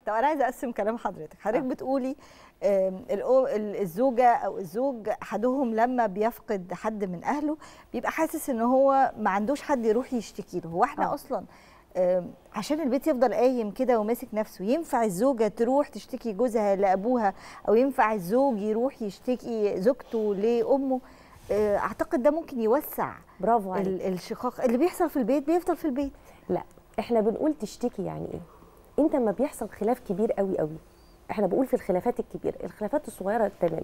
طب انا عايزه اقسم كلام حضرتك حضرتك آه. بتقولي الزوجه او الزوج احدهم لما بيفقد حد من اهله بيبقى حاسس ان هو ما عندوش حد يروح يشتكي له هو احنا آه. اصلا عشان البيت يفضل قايم كده وماسك نفسه ينفع الزوجه تروح تشتكي جوزها لابوها او ينفع الزوج يروح يشتكي زوجته لامه اعتقد ده ممكن يوسع برافو عليك الشقاق اللي بيحصل في البيت بيفضل في البيت لا احنا بنقول تشتكي يعني ايه انت لما بيحصل خلاف كبير قوي قوي احنا بقول في الخلافات الكبيره الخلافات الصغيره تمام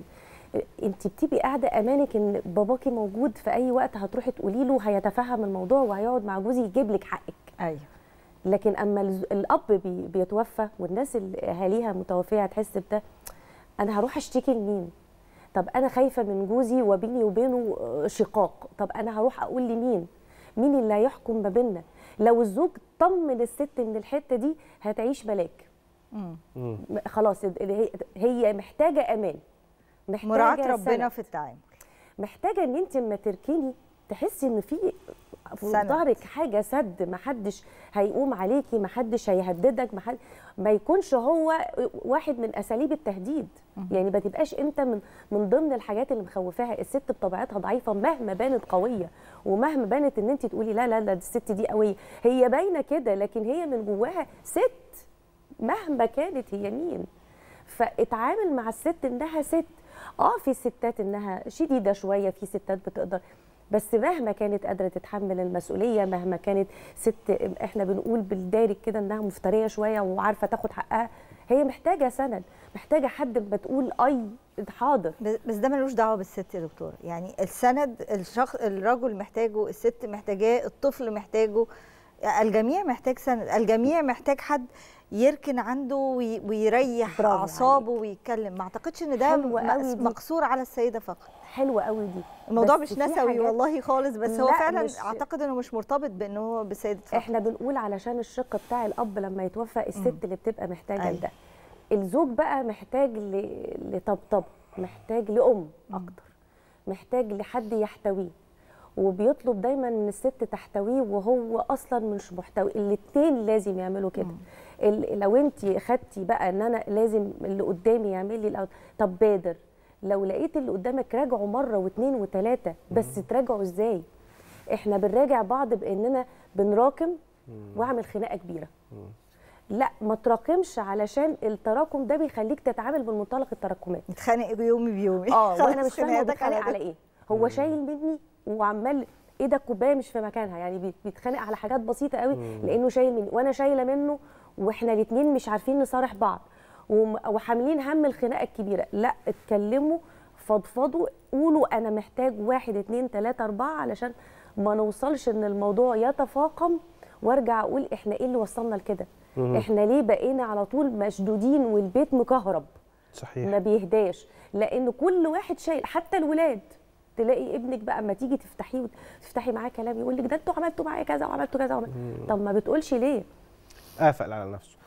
انت بتبقي قاعده امانك ان باباكي موجود في اي وقت هتروحي تقولي له هيتفهم الموضوع وهيقعد مع جوزي يجيب لك حقك ايوه لكن اما الاب بي بيتوفى والناس اللي اهاليها متوفيه هتحس بده انا هروح اشتكي لمين طب انا خايفه من جوزي وبيني وبينه شقاق طب انا هروح اقول لمين مين اللي هيحكم ما بيننا لو الزوج طمن الست من الحته دي هتعيش ملاك مم. خلاص هي محتاجه امان محتاجه مراعاه ربنا في التعامل محتاجه ان انت لما تركني تحسي ان في في ظهرك حاجه سد ما حدش هيقوم عليكي ما حدش هيهددك ما, حد ما يكونش هو واحد من اساليب التهديد يعني ما تبقاش انت من من ضمن الحاجات اللي مخوفاها الست بطبيعتها ضعيفه مهما بانت قويه ومهما بانت ان انت تقولي لا لا لا الست دي قويه هي باينه كده لكن هي من جواها ست مهما كانت هي مين فاتعامل مع الست انها ست اه في ستات انها شديده شويه في ستات بتقدر بس مهما كانت قادره تتحمل المسؤوليه مهما كانت ست احنا بنقول بالدارج كده انها مفتريه شويه وعارفه تاخد حقها هي محتاجه سند محتاجه حد بتقول اي حاضر بس ده ملوش دعوه بالست يا دكتوره يعني السند الشخص الرجل محتاجه الست محتاجاه الطفل محتاجه الجميع محتاج سند الجميع محتاج حد يركن عنده ويريح اعصابه ويتكلم ما اعتقدش ان ده مقصور على السيده فقط حلوه قوي دي الموضوع مش نسوي والله خالص بس هو فعلا مش اعتقد انه مش مرتبط بانه هو بسيده فقط احنا بنقول علشان الشق بتاع الاب لما يتوفى الست م. اللي بتبقى محتاجه لده الزوج بقى محتاج لطبطب محتاج لام اكتر محتاج لحد يحتويه وبيطلب دايما ان الست تحتويه وهو اصلا مش محتوي الاثنين لازم يعملوا كده لو انت خدتي بقى ان انا لازم اللي قدامي يعمل لي الأول. طب بادر لو لقيت اللي قدامك راجعوا مره واثنين وثلاثه بس تراجعوا ازاي احنا بنراجع بعض باننا بنراكم واعمل خناقه كبيره لا ما تراكمش علشان التراكم ده بيخليك تتعامل بمنطلق التراكمات نتخانق يومي بيومي اه وانا مش فاهمه بتخانق على ايه هو شايل مني وعمال ايه ده الكوبايه مش في مكانها يعني بيتخانق على حاجات بسيطه قوي لانه شايل مني وانا شايله منه واحنا الاثنين مش عارفين نصارح بعض وحاملين هم الخناقه الكبيره لا اتكلموا فضفضوا قولوا انا محتاج واحد اتنين تلاته اربعه علشان ما نوصلش ان الموضوع يتفاقم وارجع اقول احنا ايه اللي وصلنا لكده احنا ليه بقينا على طول مشدودين والبيت مكهرب صحيح ما بيهداش لان كل واحد شايل حتى الولاد تلاقي ابنك بقى اما تيجي تفتحيه وتفتحي معاه كلام يقول لك ده انتوا عملتوا معايا كذا وعملتوا كذا وعملتوا طب ما بتقولش ليه قافل على نفسه